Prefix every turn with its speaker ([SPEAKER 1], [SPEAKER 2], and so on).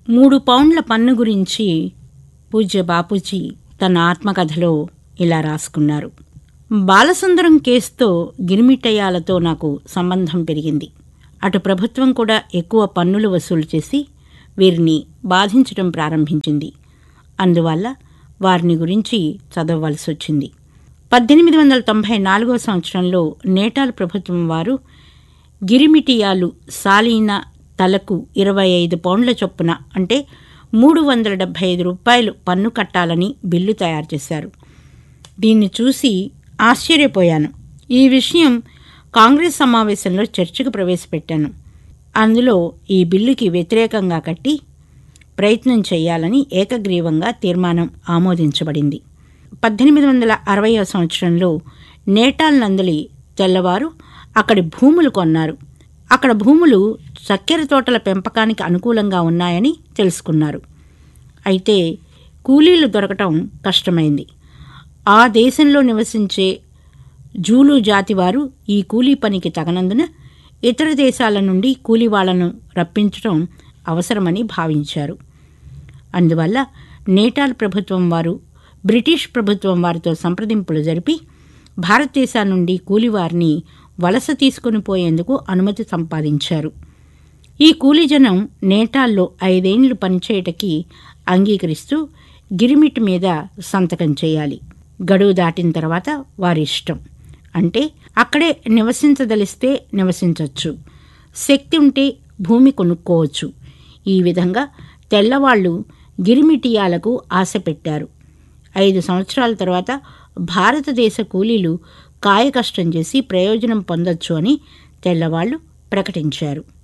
[SPEAKER 1] మూడు పౌండ్ల పన్ను గురించి పూజ్య బాపూజీ తన ఆత్మకథలో ఇలా రాసుకున్నారు బాలసుందరం కేసుతో గిరిమిట్టయ్యాలతో నాకు సంబంధం పెరిగింది అటు ప్రభుత్వం కూడా ఎక్కువ పన్నులు వసూలు చేసి వీరిని బాధించడం ప్రారంభించింది అందువల్ల వారిని గురించి చదవవలసి వచ్చింది పద్దెనిమిది వందల తొంభై నాలుగవ సంవత్సరంలో నేటాల్ ప్రభుత్వం వారు గిరిమిటియాలు సాలీన తలకు ఇరవై ఐదు పౌండ్ల చొప్పున అంటే మూడు వందల డెబ్భై ఐదు రూపాయలు పన్ను కట్టాలని బిల్లు తయారు చేశారు దీన్ని చూసి ఆశ్చర్యపోయాను ఈ విషయం కాంగ్రెస్ సమావేశంలో చర్చకు ప్రవేశపెట్టాను అందులో ఈ బిల్లుకి వ్యతిరేకంగా కట్టి ప్రయత్నం చేయాలని ఏకగ్రీవంగా తీర్మానం ఆమోదించబడింది పద్దెనిమిది వందల అరవయవ సంవత్సరంలో నేటాల్ నందలి తెల్లవారు అక్కడి భూములు కొన్నారు అక్కడ భూములు చక్కెర తోటల పెంపకానికి అనుకూలంగా ఉన్నాయని తెలుసుకున్నారు అయితే కూలీలు దొరకటం కష్టమైంది ఆ దేశంలో నివసించే జూలు జాతి వారు ఈ కూలీ పనికి తగనందున ఇతర దేశాల నుండి కూలీ వాళ్లను రప్పించడం అవసరమని భావించారు అందువల్ల నేటాల్ ప్రభుత్వం వారు బ్రిటిష్ ప్రభుత్వం వారితో సంప్రదింపులు జరిపి భారతదేశం నుండి కూలివారిని వలస తీసుకుని పోయేందుకు అనుమతి సంపాదించారు ఈ కూలీజనం నేటాల్లో ఐదేండ్లు పనిచేయటకి అంగీకరిస్తూ గిరిమిట్ మీద సంతకం చేయాలి గడువు దాటిన తర్వాత వారి ఇష్టం అంటే అక్కడే నివసించదలిస్తే నివసించవచ్చు శక్తి ఉంటే భూమి కొనుక్కోవచ్చు ఈ విధంగా తెల్లవాళ్ళు గిరిమిటియాలకు ఆశ పెట్టారు ఐదు సంవత్సరాల తర్వాత భారతదేశ కూలీలు కాయకష్టం చేసి ప్రయోజనం పొందొచ్చు అని తెల్లవాళ్ళు ప్రకటించారు